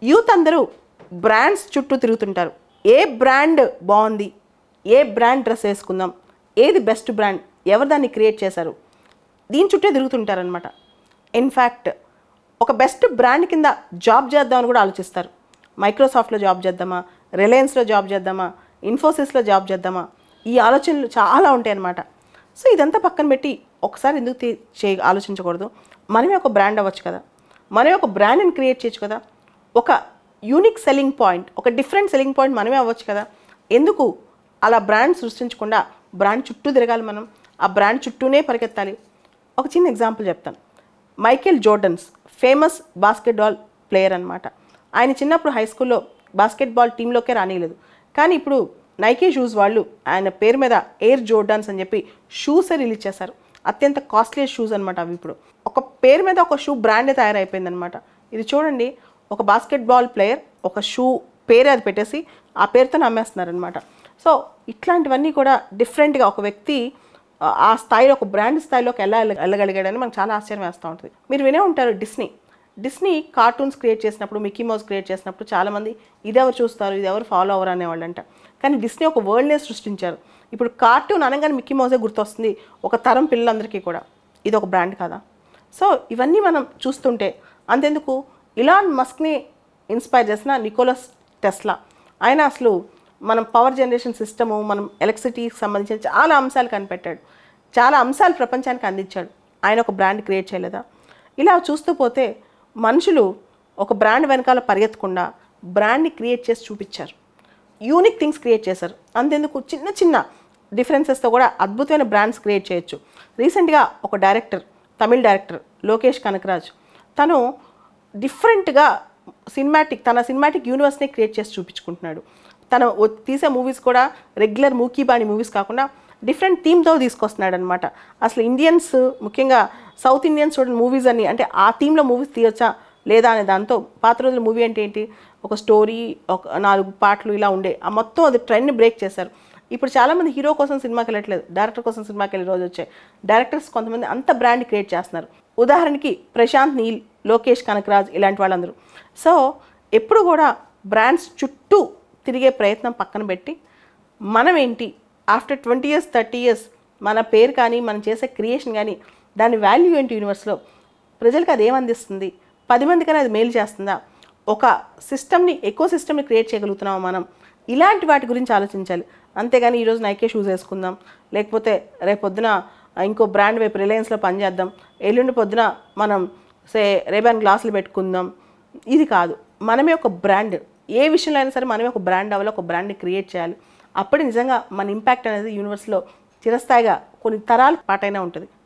youth అందరూ brands చుట్టూ తిరుగుతుంటారు ఏ బ్రాండ్ బాగుంది ఏ బ్రాండ్ డ్రెస్ వేసుకుందాం ఏది బెస్ట్ బ్రాండ్ ఎవరు దాన్ని క్రియేట్ చేశారు దీని చుట్టే తిరుగుతుంటారనమాట ఇన్ఫ్యాక్ట్ ఒక బెస్ట్ బ్రాండ్ కింద జాబ్ చేద్దామని కూడా ఆలోచిస్తారు మైక్రోసాఫ్ట్లో జాబ్ చేద్దామా రిలయన్స్లో జాబ్ చేద్దామా ఇన్ఫోసిస్లో జాబ్ చేద్దామా ఈ ఆలోచనలు చాలా ఉంటాయి అన్నమాట సో ఇదంతా పక్కన పెట్టి ఒకసారి ఎందుకు తీ- చే ఆలోచించకూడదు మనమే ఒక బ్రాండ్ అవ్వచ్చు కదా మనమే ఒక బ్రాండ్ని క్రియేట్ చేయొచ్చు కదా ఒక యూనిక్ సెల్లింగ్ పాయింట్ ఒక డిఫరెంట్ సెల్లింగ్ పాయింట్ మనమే అవ్వచ్చు కదా ఎందుకు అలా బ్రాండ్ సృష్టించకుండా బ్రాండ్ చుట్టూ తిరగాలి మనం ఆ బ్రాండ్ చుట్టూనే పరిగెత్తాలి ఒక చిన్న ఎగ్జాంపుల్ చెప్తాను Michael Jordan's famous basketball player అనమాట ఆయన చిన్నప్పుడు హై స్కూల్లో బాస్కెట్బాల్ టీంలోకే రానియలేదు కానీ ఇప్పుడు నైకే షూస్ వాళ్ళు ఆయన పేరు మీద ఎయిర్ జోర్డన్స్ అని చెప్పి షూసే రిలీజ్ చేశారు అత్యంత కాస్ట్లీ షూస్ అనమాట అవి ఇప్పుడు ఒక పేరు మీద ఒక షూ బ్రాండే తయారైపోయింది అనమాట ఇది చూడండి ఒక బాస్కెట్బాల్ ప్లేయర్ ఒక షూ పేరే అది పెట్టేసి ఆ పేరుతో అమ్మేస్తున్నారనమాట సో ఇట్లాంటివన్నీ కూడా డిఫరెంట్గా ఒక వ్యక్తి ఆ- ఆ స్థాయిలో ఒక బ్రాండ్ స్థాయిలోకి ఎలా వెళ్ళ- వెళ్ళగలిగాడని మనకు చాలా ఆశ్చర్యం వేస్తూ ఉంటుంది మీరు వినే ఉంటారు డిస్నీ డిస్నీ కార్టూన్స్ క్రియేట్ చేసినప్పుడు మిక్కీ మౌస్ క్రియేట్ చేసినప్పుడు చాలామంది ఇది ఎవరు చూస్తారు ఇది ఎవరు ఫాలో అవ్వరు అనేవాళ్ళంట కానీ డిస్నీ ఒక వరల్డ్నే సృష్టించారు ఇప్పుడు కార్టూన్ అనగానే మిక్కీ మౌసే గుర్తొస్తుంది ఒక తరం పిల్లలందరికీ కూడా ఇది ఒక బ్రాండ్ కదా సో ఇవన్నీ మనం చూస్తుంటే అంతెందుకు ఇలాన్ మస్క్ని ఇన్స్పైర్ చేసిన నికోలస్ టెస్లా ఆయన అసలు మనం పవర్ జనరేషన్ సిస్టము మనం ఎలక్ట్రిసిటీకి సంబంధించిన చాలా అంశాలు కనిపెట్టాడు చాలా అంశాలు ప్రపంచానికి అందించాడు ఆయన ఒక బ్రాండ్ క్రియేట్ చేయలేదా ఇలా చూస్తూ పోతే మనుషులు ఒక బ్రాండ్ వెనకాల పరిగెత్తకుండా బ్రాండ్ని క్రియేట్ చేసి చూపించారు యూనిక్ థింగ్స్ క్రియేట్ చేశారు అంతెందుకు చిన్న చిన్న డిఫరెన్సెస్తో కూడా అద్భుతమైన బ్రాండ్స్ క్రియేట్ చేయొచ్చు రీసెంట్గా ఒక డైరెక్టర్ తమిళ్ డైరెక్టర్ లోకేష్ కనకరాజ్ తను డిఫరెంట్గా సినిమాటిక్ తన సినిమాటిక్ యూనివర్స్ని క్రియేట్ చేసి చూపించుకుంటున్నాడు తను వ- తీసే మూవీస్ కూడా రెగ్యులర్ మూకీబాణి మూవీస్ కాకుండా డిఫరెంట్ థీమ్తో తీసుకొస్తున్నాడు అనమాట అసలు ఇండియన్స్ ముఖ్యంగా సౌత్ ఇండియన్స్ చూడండి మూవీస్ అని అంటే ఆ థీమ్లో మూవీస్ తీయొచ్చా లేదా అనే దాంతో పాత రోజుల మూవీ అంటే ఏంటి ఒక స్టోరీ ఒక నాలుగు పాటలు ఇలా ఉండే ఆ మొత్తం అది ట్రెండ్ని బ్రేక్ చేశారు ఇప్పుడు చాలామంది హీరో కోసం సినిమాకి వెళ్ళట్లేదు డైరెక్టర్ కోసం సినిమాకి వెళ్ళే రోజు వచ్చాయి డైరెక్టర్స్ కొంతమంది అంత బ్రాండ్ క్రియేట్ చేస్తున్నారు ఉదాహరణకి ప్రశాంత్ నీల్ లోకేష్ కనకరాజ్ ఇలాంటి వాళ్ళందరూ సో ఎప్పుడు కూడా బ్రాండ్స్ చుట్టూ తిరిగే ప్రయత్నం పక్కన పెట్టి మనం ఏంటి after twenty years thirty years మన పేరు కానీ మనం చేసే క్రియేషన్ కానీ దాని వాల్యూ ఏంటి యూనివర్స్లో ప్రజలకు అది ఏమందిస్తుంది పది మందికైనా అది మేలు చేస్తుందా ఒక సిస్టమ్ని ఎక్కువ సిస్టమ్ని క్రియేట్ చేయగలుగుతున్నామా మనం ఇలాంటి వాటి గురించి ఆలోచించాలి అంతేగాని ఈరోజు నైకే షూస్ వేసుకుందాం లేకపోతే రేపు పొద్దున ఇంకో బ్రాండ్ వైపు రిలయన్స్లో పనిచేద్దాం ఎల్లుండి పొద్దున మనం సే రేబాన్ గ్లాసులు పెట్టుకుందాం ఇది కాదు మనమే ఒక బ్రాండ్ ఏ విషయంలో అయినా సరే మనమే ఒక బ్రాండ్ అవ్వాలి ఒక బ్రాండ్ని క్రియేట్ చేయాలి అప్పుడు నిజంగా మన ఇంపాక్ట్ అనేది యూనివర్స్లో చిరస్థాయిగా కొన్ని తరాల పాటైనా ఉంటుంది